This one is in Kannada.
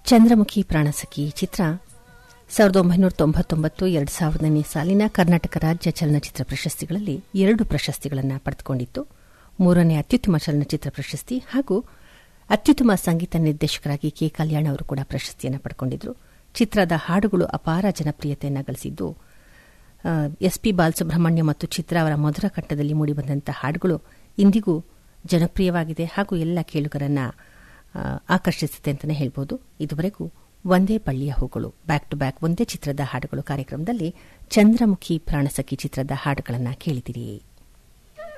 ಚಂದ್ರಮುಖಿ ಪ್ರಾಣಸಖಿ ಚಿತ್ರ ಸಾವಿರದ ಒಂಬೈನೂರ ತೊಂಬತ್ತೊಂಬತ್ತು ಎರಡು ಸಾವಿರದನೇ ಸಾಲಿನ ಕರ್ನಾಟಕ ರಾಜ್ಯ ಚಲನಚಿತ್ರ ಪ್ರಶಸ್ತಿಗಳಲ್ಲಿ ಎರಡು ಪ್ರಶಸ್ತಿಗಳನ್ನು ಪಡೆದುಕೊಂಡಿತ್ತು ಮೂರನೇ ಅತ್ಯುತ್ತಮ ಚಲನಚಿತ್ರ ಪ್ರಶಸ್ತಿ ಹಾಗೂ ಅತ್ಯುತ್ತಮ ಸಂಗೀತ ನಿರ್ದೇಶಕರಾಗಿ ಕೆ ಕಲ್ಯಾಣ್ ಅವರು ಕೂಡ ಪ್ರಶಸ್ತಿಯನ್ನು ಪಡೆದುಕೊಂಡಿದ್ರು ಚಿತ್ರದ ಹಾಡುಗಳು ಅಪಾರ ಜನಪ್ರಿಯತೆಯನ್ನು ಗಳಿಸಿದ್ದು ಎಸ್ಪಿ ಬಾಲಸುಬ್ರಹ್ಮಣ್ಯ ಮತ್ತು ಚಿತ್ರ ಅವರ ಮಧುರ ಕಟ್ಟದಲ್ಲಿ ಮೂಡಿಬಂದಂತಹ ಹಾಡುಗಳು ಇಂದಿಗೂ ಜನಪ್ರಿಯವಾಗಿದೆ ಹಾಗೂ ಎಲ್ಲ ಕೇಳುಗರನ್ನ ಆಕರ್ಷಿಸುತ್ತೆ ಅಂತಲೇ ಹೇಳ್ಬೋದು ಇದುವರೆಗೂ ಒಂದೇ ಬಳ್ಳಿಯ ಹೂಗಳು ಬ್ಯಾಕ್ ಟು ಬ್ಯಾಕ್ ಒಂದೇ ಚಿತ್ರದ ಹಾಡುಗಳು ಕಾರ್ಯಕ್ರಮದಲ್ಲಿ ಚಂದ್ರಮುಖಿ ಪ್ರಾಣಸಖಿ ಚಿತ್ರದ ಹಾಡುಗಳನ್ನು ಕೇಳಿದಿರಿ